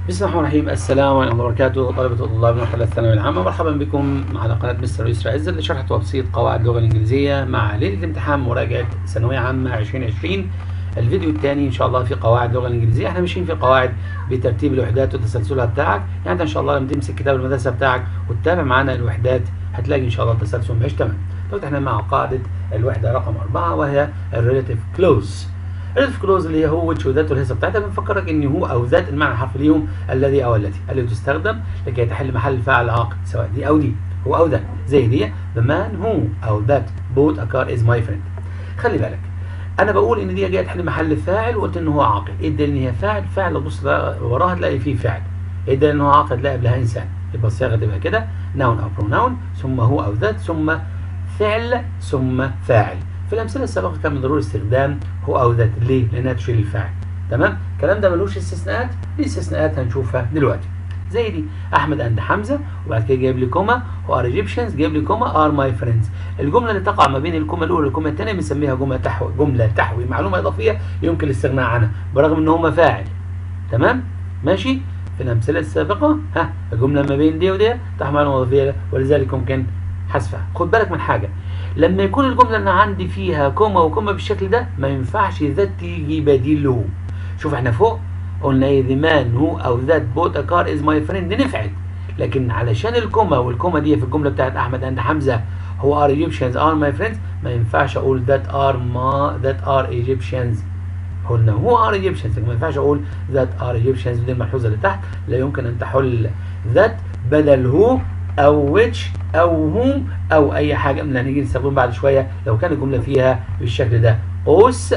بسم الله الرحمن الرحيم السلام عليكم ورحمة الله وبركاته طلبة وطلاب المرحلة الثانوية العامة مرحبا بكم على قناة مستر يسرى عزت لشرح وتبسيط قواعد اللغة الإنجليزية مع ليلة امتحان مراجعة ثانوية عامة 2020 الفيديو الثاني إن شاء الله في قواعد اللغة الإنجليزية احنا ماشيين في قواعد بترتيب الوحدات وتسلسلها بتاعك يعني أنت إن شاء الله لما تمسك كتاب المدرسة بتاعك وتتابع معانا الوحدات هتلاقي إن شاء الله التسلسل ماشي تمام دلوقتي احنا مع قاعدة الوحدة رقم أربعة وهي الريلاتيف كلوز الريلاتيف كلوز اللي هي هو which وذات والهيصه بتاعتها بنفكرك ان هو او ذات المعنى الحرفي ليهم الذي او التي التي تستخدم لكي تحل محل فاعل عاقل سواء دي او دي هو او ده زي دي the man who او that bought a car is my friend خلي بالك انا بقول ان دي جايه تحل محل فاعل وقلت ان هو عاقل ايه الدليل ان هي فاعل فاعل لو بص وراها تلاقي فيه فعل ايه الدليل ان هو عاقل تلاقي قبلها انسان يبقى الصياغه تبقى كده noun او pronoun ثم هو او ذات ثم فعل ثم فاعل في الامثله السابقه كان من ضروري استخدام هو او ذات ليه؟ لانها تشيل الفاعل تمام؟ الكلام ده ملوش استثناءات ليه استثناءات هنشوفها دلوقتي زي دي احمد اند حمزه وبعد كده جايب لي كوما هو ار ايجيبشنز جايب لي كوما ار ماي فريندز الجمله اللي تقع ما بين الكوما الاولى والكوما الثانيه بنسميها جمله تحوي جمله تحوي معلومه اضافيه يمكن الاستغناء عنها برغم ان هم فاعل تمام؟ ماشي؟ في الامثله السابقه ها الجمله ما بين دي ودي تحمل معلومه اضافيه ولذلك ممكن حذفها خد بالك من حاجه لما يكون الجمله اللي عندي فيها كوما وكوما بالشكل ده ما ينفعش ذات تيجي بديل له شوف احنا فوق قلنا ايه ذا مان هو او ذات بوت ا كار از ماي فريند نفعت لكن علشان الكوما والكوما دي في الجمله بتاعت احمد اند حمزه هو ار ايجيبشنز ار ماي فريندز ما ينفعش اقول ذات ار ما ذات ار ايجيبشنز قلنا هو ار ايجيبشنز ما ينفعش اقول ذات ار ايجيبشنز دي الملحوظه اللي تحت لا يمكن ان تحل ذات بدل هو او which او whom او اي حاجه من اللي هنيجي نستخدمهم بعد شويه لو كان الجمله فيها بالشكل ده اوس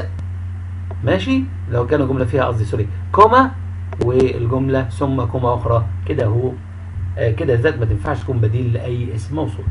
ماشي لو كان الجمله فيها قصدي سوري كوما والجمله ثم كوما اخرى كده هو آه كده ذات ما تنفعش تكون بديل لاي اسم موصول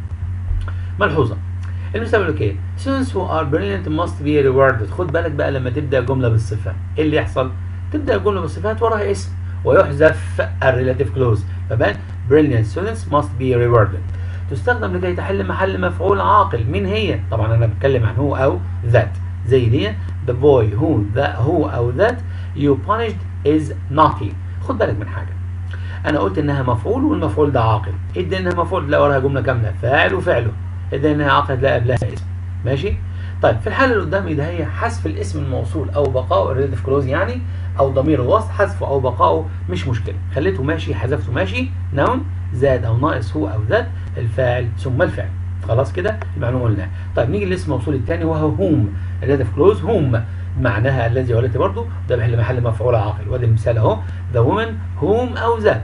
ملحوظه المثال بيقول لك ايه students who are brilliant must be rewarded خد بالك بقى لما تبدا جمله بالصفه ايه اللي يحصل تبدا الجمله بالصفات وراها اسم ويحذف الريلاتيف كلوز فبان brilliant students must be rewarded تستخدم لكي تحل محل مفعول عاقل مين هي طبعا انا بتكلم عن هو او ذات زي دي the boy who that هو او ذات you punished is naughty خد بالك من حاجه انا قلت انها مفعول والمفعول ده عاقل ادي انها مفعول تلاقي وراها جمله كامله فاعل وفعله ادي انها عاقل تلاقي قبلها اسم ماشي طيب في الحاله اللي قدامي ده هي حذف الاسم الموصول او بقاء الريليتيف كلوز يعني او ضمير الوصف حذفه او بقائه مش مشكله خليته ماشي حذفته ماشي نون زاد او ناقص هو او ذات الفاعل ثم الفعل خلاص كده المعلومه قلناها طيب نيجي للاسم الموصول الثاني وهو هوم الريليتيف كلوز هوم معناها الذي والتي برضه ده بيحل محل مفعول عاقل وادي المثال اهو ذا وومن هوم او ذات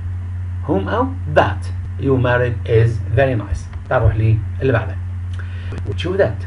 هوم او ذات يو married is very nice تعال نروح ليه اللي بعدها وتشوف ذات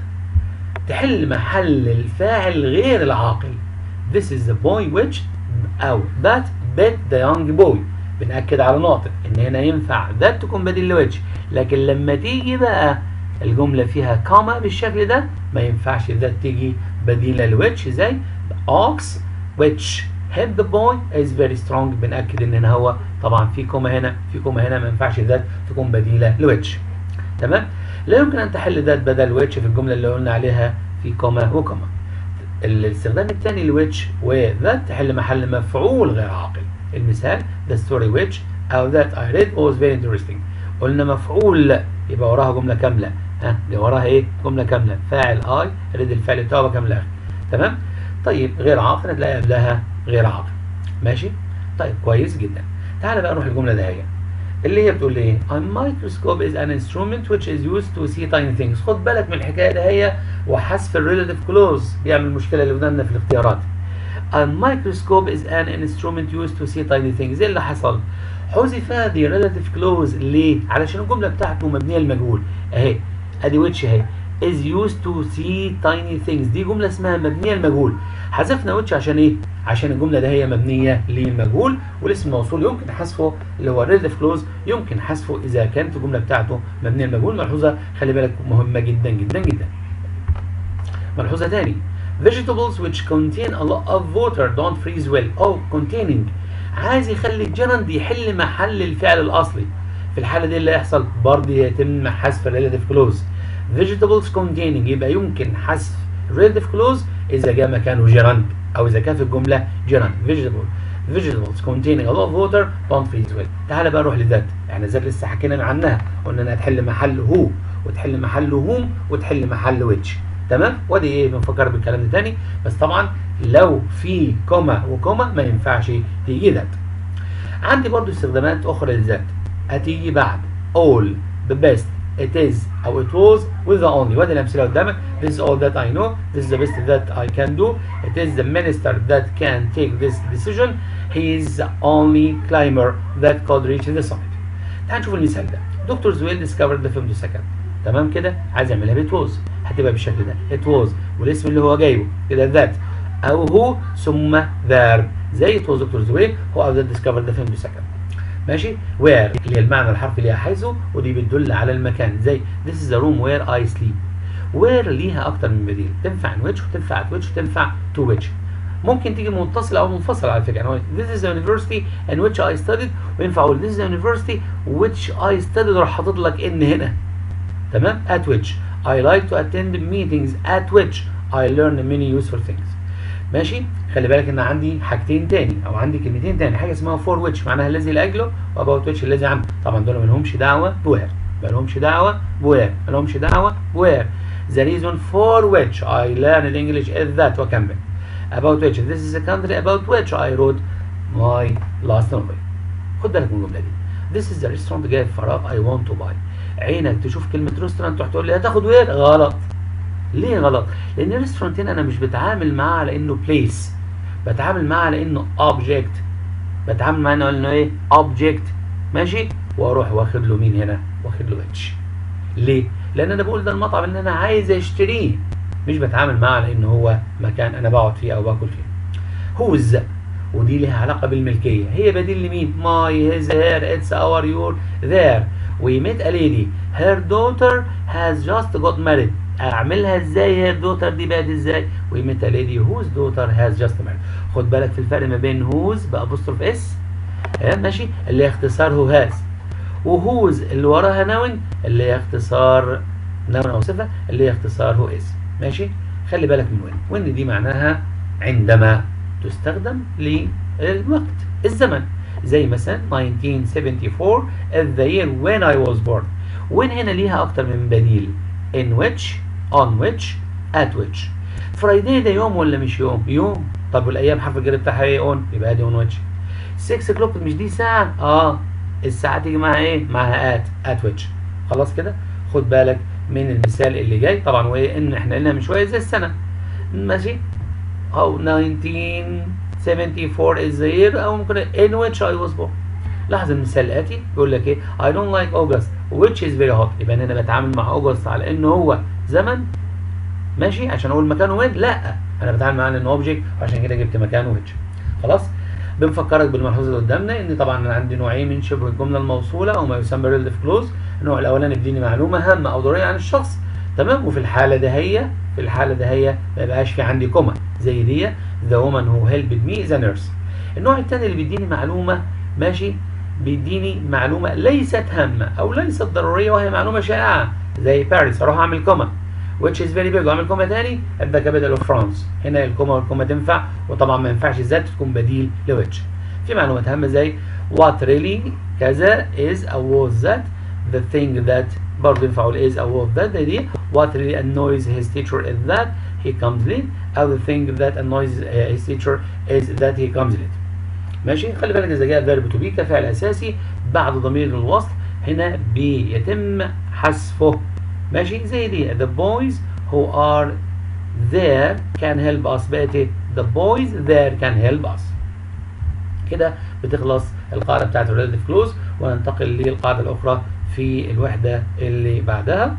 تحل محل الفاعل غير العاقل This is the boy which أو that bit the young boy بنأكد على نقطة إن هنا ينفع that تكون بديل لويتش لكن لما تيجي بقى الجملة فيها كاما بالشكل ده ما ينفعش that تيجي بديلة لويتش زي the ox which hit the boy is very strong بنأكد إن هنا هو طبعا في كوما هنا في كوما هنا ما ينفعش that تكون بديلة لويتش تمام لا يمكن أن تحل that بدل ويتش في الجملة اللي قلنا عليها في كوما وكوما الاستخدام الثاني لويتش وذات تحل محل مفعول غير عاقل المثال the story which أو that I read was very interesting قلنا مفعول يبقى وراها جملة كاملة ها اللي وراها ايه جملة كاملة فاعل I read الفعل بتاعه كاملة تمام طيب غير عاقل هتلاقي قبلها غير عاقل ماشي طيب كويس جدا تعال بقى نروح الجملة ده هي اللي هي بتقول ايه a microscope is an instrument which is used to see tiny things خد بالك من الحكايه ده هي وحذف الريلاتيف كلوز بيعمل مشكله اللي قدامنا في الاختيارات a microscope is an instrument used to see tiny things ايه اللي حصل حذف هذه relative clause ليه علشان الجمله بتاعته مبنيه للمجهول اهي ادي ويتش اهي is used to see tiny things دي جمله اسمها مبنيه للمجهول حذفنا ويتش عشان ايه عشان الجمله ده هي مبنيه للمجهول والاسم الموصول يمكن حذفه اللي هو relative clause يمكن حذفه اذا كانت الجمله بتاعته مبنيه للمجهول ملحوظه خلي بالك مهمه جدا جدا جدا ملحوظه تاني vegetables which contain a lot of water don't freeze well او containing عايز يخلي الجرند يحل محل الفعل الاصلي في الحاله دي اللي هيحصل برضه يتم حذف الريلاتيف كلوز vegetables containing يبقى يمكن حذف relative clause اذا جاء مكانه gerund او اذا كان في الجمله gerund vegetable vegetables containing a lot of water don't freeze well تعالى بقى نروح لذات احنا ذات لسه حكينا عنها قلنا انها تحل محل هو وتحل محل هوم وتحل محل ويتش تمام ودي ايه بنفكر بالكلام ده تاني بس طبعا لو في كوما وكوما ما ينفعش تيجي ذات عندي برضو استخدامات اخرى للذات هتيجي بعد all the best it is او it was with the only وادي الامثله قدامك this is all that I know this is the best that I can do it is the minister that can take this decision he is the only climber that could reach the summit تعال نشوف المثال ده دكتور زويل discovered the femtosecond تمام كده عايز يعملها ب it was هتبقى بالشكل ده it was والاسم اللي هو جايبه كده that او هو ثم verb زي it was دكتور زويل هو that discovered the femtosecond ماشي where اللي هي المعنى الحرفي ليها حيث ودي بتدل على المكان زي this is the room where I sleep where ليها اكتر من بديل تنفع in which وتنفع at which وتنفع to which ممكن تيجي متصلة أو منفصلة على فكرة يعني this is the university in which I studied وينفع أقول this is the university which I studied وراح حاطط لك إن هنا تمام at which I like to attend meetings at which I learn many useful things ماشي خلي بالك ان عندي حاجتين تاني او عندي كلمتين تاني حاجه اسمها فور ويتش معناها الذي لاجله واباوت ويتش الذي عنه طبعا دول ما لهمش دعوه بوير ما لهمش دعوه بوير ما لهمش دعوه بوير the reason for which I learned English is that وكمل about which this is a country about which I wrote my last novel خد بالك من الجمله دي this is the restaurant جاي في فراغ I want to buy عينك تشوف كلمه ريستورانت تروح تقول لي هتاخد وير غلط ليه غلط؟ لأن الريستورانت هنا أنا مش بتعامل معاه على إنه بليس بتعامل معاه على إنه أوبجكت بتعامل معاه إنه إيه؟ أوبجكت ماشي؟ وأروح واخد له مين هنا؟ واخد له اتش ليه؟ لأن أنا بقول ده المطعم اللي أنا عايز أشتريه مش بتعامل معاه على إنه هو مكان أنا بقعد فيه أو باكل فيه هوز ودي لها علاقة بالملكية هي بديل لمين؟ ماي هيز هير اتس اور يور ذير we met a lady her daughter has just got married اعملها ازاي هي الدوتر دي بقت ازاي ويمت ليدي هوز دوتر هاز جاست مارد خد بالك في الفرق ما بين هوز بابوستروف اس ماشي اللي هي اختصار هو هاز وهوز اللي وراها نون اللي هي اختصار نون او صفه اللي هي اختصار هو اس ماشي خلي بالك من وين وين دي معناها عندما تستخدم للوقت الزمن زي مثلا 1974 the year when I was born وين هنا ليها اكتر من بديل in which on which at which فرايداي ده يوم ولا مش يوم يوم طب والايام حرف الجر بتاعها ايه on يبقى دي on which 6 o'clock مش دي ساعه اه الساعه تيجي معاها ايه معاها at at which خلاص كده خد بالك من المثال اللي جاي طبعا وايه ان احنا قلنا من شويه زي السنه ماشي او 1974 is the year او ممكن in which I was born لاحظ المثال الاتي بيقول لك ايه I don't like August which is very hot يبقى انا بتعامل مع اوجست على انه هو زمن ماشي عشان اقول مكانه وين لا انا بتعامل معاه انه اوبجكت وعشان كده جبت مكانه which خلاص بنفكرك بالملحوظه اللي قدامنا ان طبعا انا عندي نوعين من شبه الجمله الموصوله او ما يسمى ريليف كلوز النوع الاولاني بيديني معلومه هامه او ضروريه عن الشخص تمام وفي الحاله ده هي في الحاله ده هي ما يبقاش في عندي كوما زي دي the woman who helped me is a nurse النوع الثاني اللي بيديني معلومه ماشي بيديني معلومة ليست هامة أو ليست ضرورية وهي معلومة شائعة زي باريس أروح أعمل كوما which is very big وأعمل كوما تاني أبقى كبدل of France هنا الكوما والكوما تنفع وطبعا ما ينفعش الذات تكون بديل لويتش في معلومات هامة زي what really كذا is أو was that the thing that برضه ينفع أقول is أو was that دي what really annoys his teacher is that he comes late أو the thing that annoys his teacher is that he comes late ماشي خلي بالك اذا جاء فيرب تو بي كفعل اساسي بعد ضمير الوصل هنا بيتم حذفه ماشي زي دي the boys who are there can help us بقت the boys there can help us كده بتخلص القاعده بتاعت الريلاتيف كلوز وننتقل للقاعده الاخرى في الوحده اللي بعدها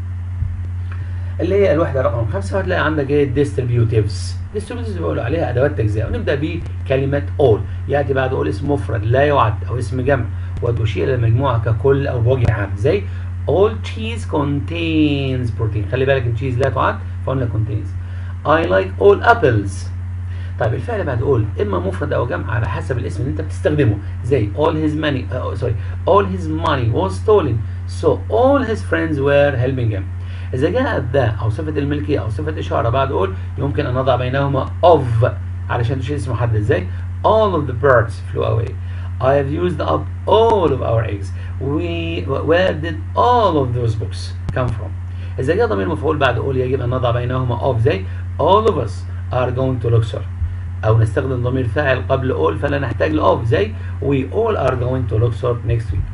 اللي هي الوحده رقم خمسة هتلاقي عندك ايه ديستريبيوتيفز ديستريبيوتيفز بيقولوا عليها ادوات تجزئه ونبدا بكلمه all ياتي بعد all اسم مفرد لا يعد او اسم جمع وتشير الى المجموعه ككل او بوجه عام زي all cheese contains protein خلي بالك التشيز لا تعد فقلنا contains I like all apples طيب الفعل بعد all اما مفرد او جمع على حسب الاسم اللي انت بتستخدمه زي all his money uh, sorry all his money was stolen so all his friends were helping him إذا جاءت ذا أو صفة الملكية أو صفة إشارة بعد أول يمكن أن نضع بينهما of علشان تشيل اسم محدد زي all of the birds flew away I have used up all of our eggs we where did all of those books come from إذا جاء ضمير مفعول بعد all يجب أن نضع بينهما of زي all of us are going to Luxor أو نستخدم ضمير فاعل قبل all فلا نحتاج ل of زي we all are going to Luxor next week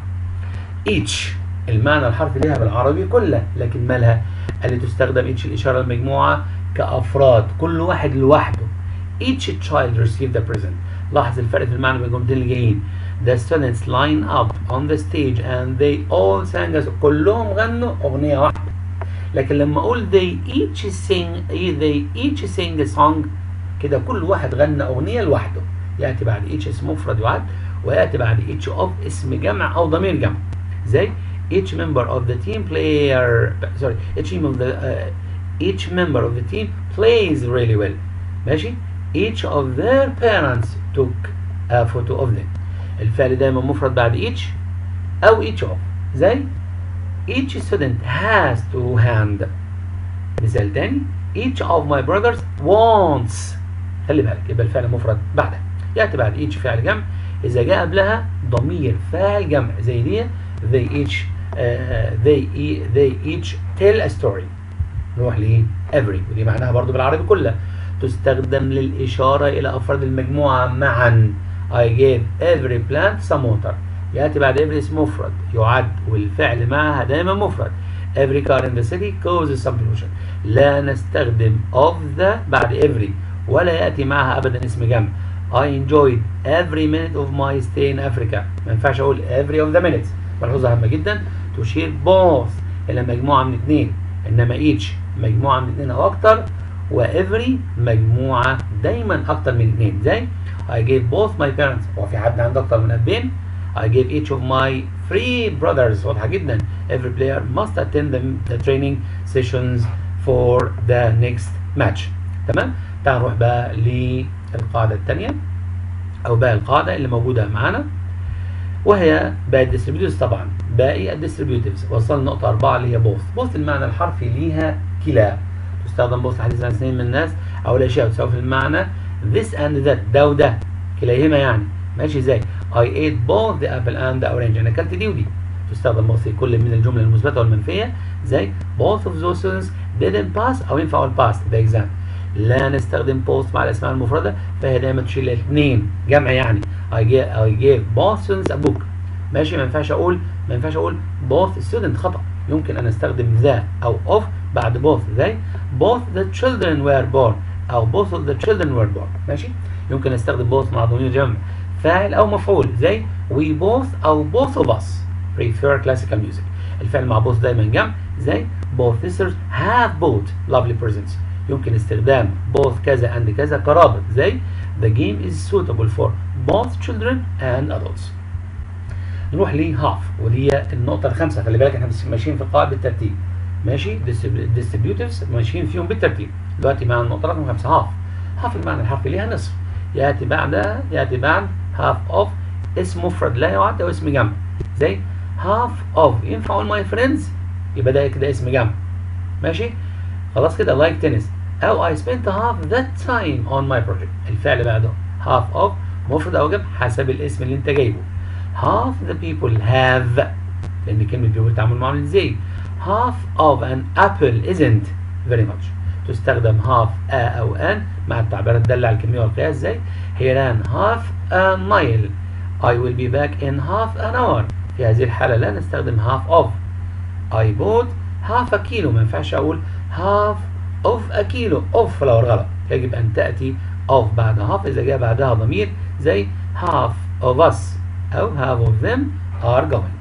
each المعنى الحرفي لها بالعربي كله لكن مالها اللي تستخدم each الإشارة المجموعة كأفراد كل واحد لوحده each child received a present لاحظ الفرق في المعنى بين الجملتين اللي جايين the students line up on the stage and they all sang a كلهم غنوا أغنية واحدة لكن لما أقول they each sing they each sing a song كده كل واحد غنى أغنية لوحده يأتي بعد each اسم مفرد يعد ويأتي بعد each of اسم جمع أو ضمير جمع زي each member of the team player sorry each member of the uh, each member of the team plays really well ماشي each of their parents took a photo of them الفعل دايما مفرد بعد each أو each of زي each student has to hand مثال تاني each of my brothers wants خلي بالك يبقى الفعل مفرد بعده يأتي بعد each فعل جمع إذا جاء قبلها ضمير فاعل جمع زي دي they each uh, they, e they each tell a story نروح ل every ودي معناها برضو بالعربي كلها تستخدم للإشارة إلى أفراد المجموعة معا I gave every plant some water يأتي بعد every اسم مفرد يعد والفعل معها دائما مفرد every car in the city causes some pollution لا نستخدم of the بعد every ولا يأتي معها أبدا اسم جمع I enjoyed every minute of my stay in Africa ما ينفعش أقول every of the minutes ملحوظة هامة جدا تشير both إلى مجموعة من اثنين إنما each مجموعة من اثنين أو أكتر وإفري مجموعة دايما أكتر من اثنين زي I gave both my parents هو في حد عنده أكتر من أبين I gave each of my three brothers واضحة جدا every player must attend the, the training sessions for the next match تمام تعال نروح بقى للقاعدة الثانية أو باقي القاعدة اللي موجودة معانا وهي باقي الديستريبيوتيفز طبعا باقي الديستريبيوتيفز وصلنا نقطة أربعة اللي هي بوث بوث المعنى الحرفي ليها كلا تستخدم بوث حديث عن سنين من الناس أو الأشياء تساوي في المعنى this and that ده وده كلاهما يعني ماشي ازاي I ate both the apple and the orange أنا أكلت دي ودي تستخدم بوث في كل من الجملة المثبتة والمنفية زي both of those students didn't pass أو ينفع pass the exam لا نستخدم both مع الأسماء المفردة فهي دايما تشيل الاثنين جمع يعني I gave, I gave both students a book ماشي ما ينفعش أقول ما ينفعش أقول both student خطأ يمكن أن أستخدم the أو of بعد both زي both the children were born أو both of the children were born ماشي يمكن أستخدم both مع ضمير جمع فاعل أو مفعول زي we both أو both of us prefer classical music الفعل مع both دايما جمع زي both sisters have bought lovely presents يمكن استخدام both كذا and كذا كرابط زي the game is suitable for both children and adults نروح ل half ودي النقطة الخامسة خلي بالك احنا ماشيين في القاعدة بالترتيب ماشي distributives ماشيين فيهم بالترتيب دلوقتي مع النقطة رقم خمسة half half المعنى الحرفي ليها نصف يأتي بعدها يأتي بعد half of اسم مفرد لا يعد أو اسم جمع زي half of ينفع اقول my friends يبقى ده كده اسم جمع ماشي خلاص كده like tennis أو I spent half that time on my project الفعل بعده half of مفرد أو جمع حسب الاسم اللي أنت جايبه half the people have لأن كلمة people تعمل معاملة ازاي half of an apple isn't very much تستخدم half a أو an مع التعبيرات الدالة على الكمية والقياس زي he ran half a mile I will be back in half an hour في هذه الحالة لا نستخدم half of I bought half a kilo ما ينفعش أقول half of a kilo of لو غلط يجب أن تأتي of بعد half إذا جاء بعدها ضمير زي half of us أو half of them are going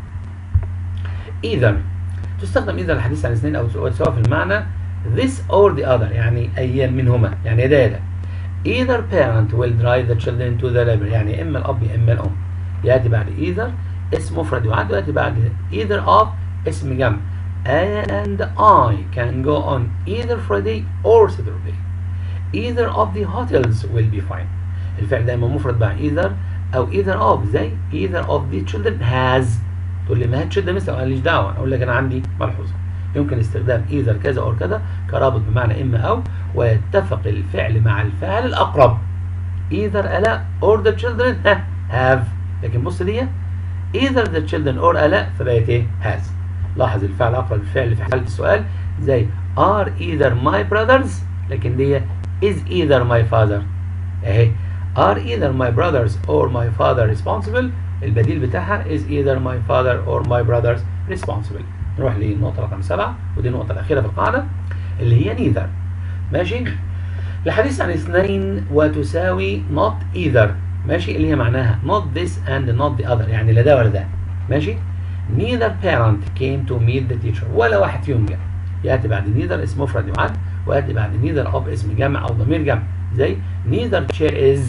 either تستخدم either الحديث عن اثنين أو سواء في المعنى this or the other يعني أيا منهما يعني ده ده either parent will drive the children to the library يعني إما الأب يا إما الأم يأتي بعد either اسم مفرد يعد ويأتي بعد either of اسم جمع and I can go on either Friday or Saturday either of the hotels will be fine الفعل دايما مفرد بعد either أو either of زي either of the children has تقول لي ما هاتش ده مثل ماليش دعوة أقول لك أنا عندي ملحوظة يمكن استخدام either كذا أو كذا كرابط بمعنى إما أو ويتفق الفعل مع الفاعل الأقرب either ألا or the children ها have لكن بص دي either the children or ألا فبقت ايه has لاحظ الفعل أقرب الفعل في حالة السؤال زي are either my brothers لكن دي is either my father اهي are either my brothers or my father responsible البديل بتاعها is either my father or my brothers responsible نروح للنقطة رقم سبعة ودي النقطة الأخيرة في القاعدة اللي هي neither ماشي الحديث عن اثنين وتساوي not either ماشي اللي هي معناها not this and not the other يعني لا ده ولا ده ماشي neither parent came to meet the teacher ولا واحد فيهم جه يأتي بعد neither اسم مفرد يعد ويأتي بعد neither of اسم جمع أو ضمير جمع زي neither chair is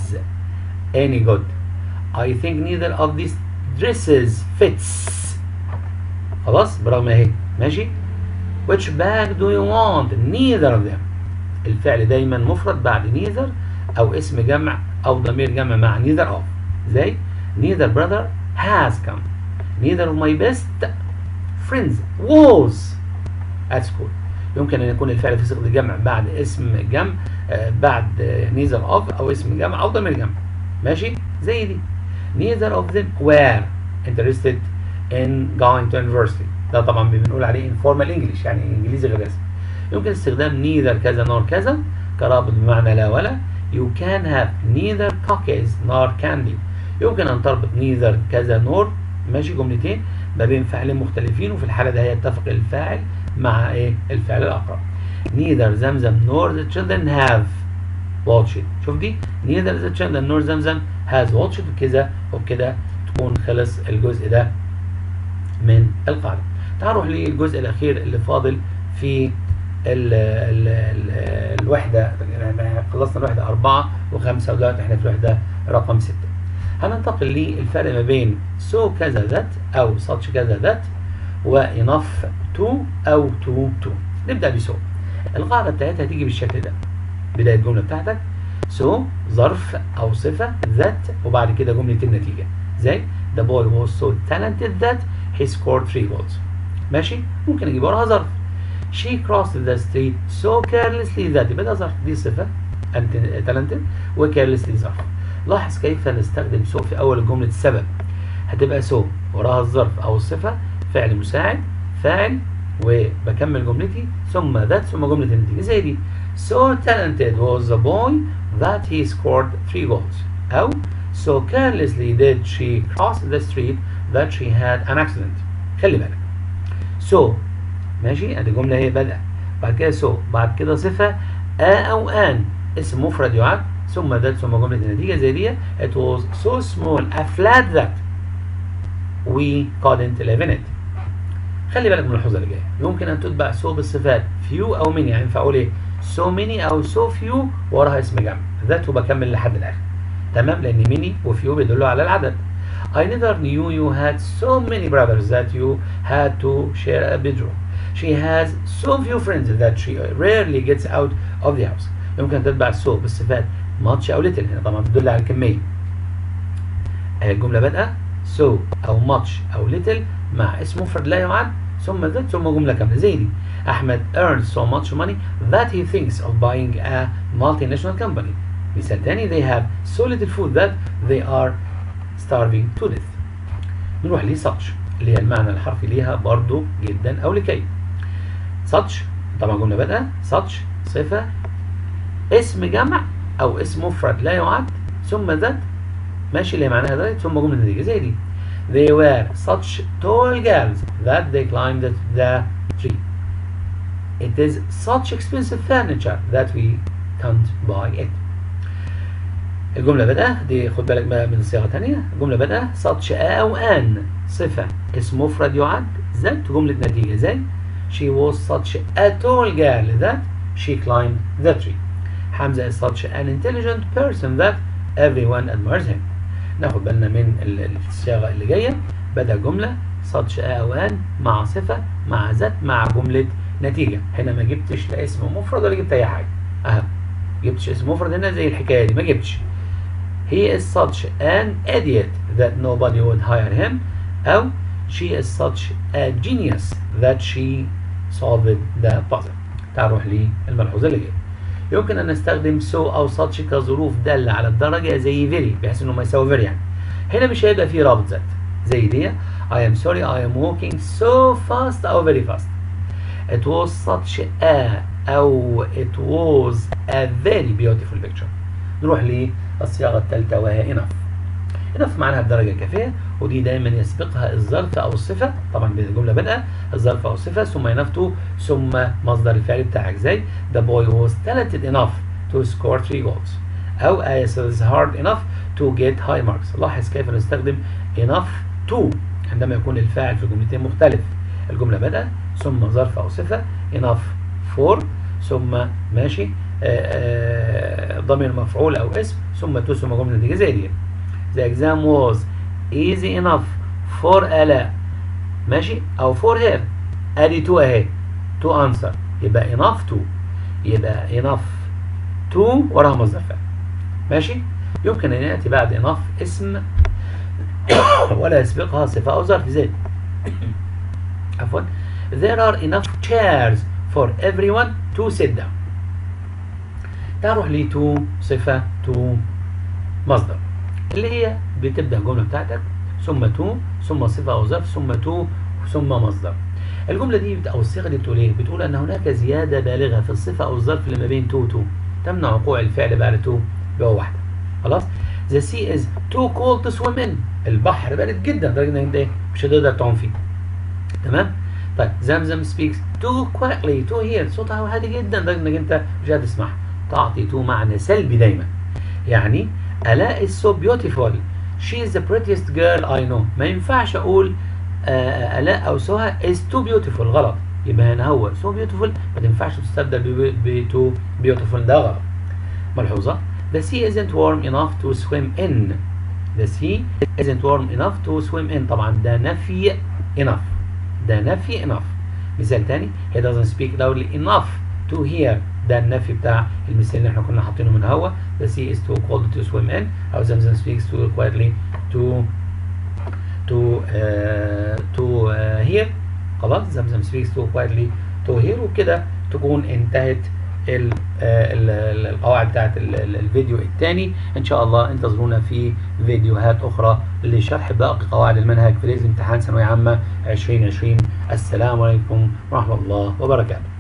any good I think neither of these dresses fits خلاص برغم اهي ماشي which bag do you want neither of them الفعل دايما مفرد بعد neither او اسم جمع او ضمير جمع مع neither of زي neither brother has come neither of my best friends was at school يمكن ان يكون الفعل في صيغه الجمع بعد اسم جمع آه بعد آه neither of او اسم جمع او ضمير جمع ماشي زي دي neither of them were interested in going to university ده طبعا بنقول عليه informal English يعني انجليزي غير رسمي يمكن استخدام neither كذا nor كذا كرابط بمعنى لا ولا you can have neither cookies nor candy يمكن ان تربط neither كذا nor ماشي جملتين ما بين فعلين مختلفين وفي الحاله ده هيتفق الفاعل مع ايه الفعل الاقرب neither زمزم nor the children have watched شوف دي neither the children nor زمزم has watched وكذا وبكده تكون خلص الجزء ده من القاعدة تعال نروح للجزء الأخير اللي فاضل في ال ال ال الوحدة خلصنا الوحدة أربعة وخمسة ودلوقتي احنا في الوحدة رقم ستة هننتقل للفرق ما بين so كذا ذات أو such كذا ذات و enough to أو to to نبدأ بسو القاعدة بتاعتها تيجي بالشكل ده بداية الجملة بتاعتك so ظرف أو صفة ذات وبعد كده جملة النتيجة زي the boy was so talented that he scored three goals ماشي ممكن اجيب وراها ظرف she crossed the street so carelessly that يبقى ده ظرف دي صفة talented و carelessly ظرف لاحظ كيف نستخدم so في أول جملة السبب هتبقى so وراها الظرف أو الصفة فعل مساعد فاعل وبكمل جملتي ثم ذات ثم جملة النتيجة زي دي so talented was the boy that he scored three goals أو so carelessly did she cross the street that she had an accident خلي بالك so ماشي ادي جمله هي بدأ بعد كده so بعد كده صفه a او an اسم مفرد يعد ثم ذات ثم جمله النتيجه زي دي it was so small a flat that we couldn't live in it خلي بالك من الملحوظه اللي جايه يمكن ان تتبع so بالصفات few او many يعني ينفع اقول ايه so many او so few وراها اسم جمع ذات وبكمل لحد الاخر تمام لان many وفيو بيدلوا على العدد I never knew you had so many brothers that you had to share a bedroom. She has so few friends that she rarely gets out of the house. يمكن تتبع so بالصفات much أو little هنا طبعا بتدل على الكمية. الجملة بادئة so أو much أو little مع اسم مفرد لا يعد ثم ذات ثم جملة كاملة زي دي. أحمد earns so much money that he thinks of buying a multinational company. مثال تاني they have so little food that they are starving to death نروح ل such اللي هي المعنى الحرفي ليها برضو جدا أو لكي such طبعا جملة بادئة such صفة اسم جمع أو اسم مفرد لا يعد ثم ذات ماشي اللي معناها ذات ثم جملة نتيجة زي دي they were such tall girls that they climbed the tree it is such expensive furniture that we can't buy it الجملة بدأ دي خد بالك بقى من صيغة تانية الجملة بدأ such a أو an صفة اسم مفرد يعد ذات جملة نتيجة زي she was such a tall girl that she climbed the tree حمزة is such an intelligent person that everyone admires him ناخد بالنا من الصياغة اللي جاية بدأ جملة such a أو an مع صفة مع ذات مع جملة نتيجة هنا ما جبتش لا اسم مفرد ولا جبت أي حاجة أهم جبتش اسم مفرد هنا زي الحكاية دي ما جبتش He is such an idiot that nobody would hire him أو she is such a genius that she solved the puzzle تعال نروح للملحوظة اللي جاية يمكن ان نستخدم so او such كظروف داله على الدرجه زي very بحيث انه ما يساوي very يعني هنا مش هيبقى فيه رابط ذات زي دي I am sorry I am walking so fast أو very fast it was such a أو it was a very beautiful picture نروح للصياغة الثالثة وهي enough enough معناها الدرجة الكافية ودي دايما يسبقها الظرف أو الصفة طبعا بالجملة بدأ الظرف أو الصفة ثم enough to ثم مصدر الفعل بتاعك زي the boy was talented enough to score three goals أو I is hard enough to get high marks لاحظ كيف نستخدم enough to عندما يكون الفاعل في الجملتين مختلف الجملة بدأ ثم ظرف أو صفة enough for ثم ماشي ضمير مفعول أو اسم ثم to ثم جملة نتيجة زي دي The exam was easy enough for آلاء ماشي أو for her أدي to أهي to answer يبقى enough to يبقى enough to وراها مصدر فعل ماشي يمكن أن يأتي بعد enough اسم ولا يسبقها صفة أو ظرف زي عفوا there are enough chairs for everyone to sit down تعال لي to صفة to مصدر اللي هي بتبدأ الجملة بتاعتك ثم to ثم صفة أو ظرف ثم to ثم مصدر الجملة دي أو الصيغة دي بتقول إيه؟ بتقول أن هناك زيادة بالغة في الصفة أو الظرف اللي ما بين to to تمنع وقوع الفعل بعد to بقوة واحدة خلاص The sea is too cold to swim in البحر بارد جدا لدرجة انك انت مش هتقدر تعوم فيه تمام طيب زمزم speaks too quietly to hear صوتها هادي جدا لدرجة انك انت مش قادر تسمعها تعطي to معنى سلبي دايما يعني آلاء is so beautiful she is the prettiest girl I know ما ينفعش اقول آلاء او سهى is too beautiful غلط يبقى هنا هو so beautiful ما تنفعش تستبدل ب too beautiful ده غلط ملحوظة The sea isn't warm enough to swim in. The sea isn't warm enough to swim in. طبعا ده نفي enough. ده نفي enough. مثال تاني he doesn't speak loudly enough to hear. ده النفي بتاع المثال اللي احنا كنا حاطينه من هوا. The sea is too cold to swim in. أو زمزم speaks too quietly to to uh, to uh, hear. خلاص زمزم speaks too quietly to hear وكده تكون انتهت القواعد بتاعت الفيديو الثاني ان شاء الله انتظرونا في فيديوهات اخرى لشرح باقي قواعد المنهج في ليله امتحان ثانويه عامه 2020 السلام عليكم ورحمه الله وبركاته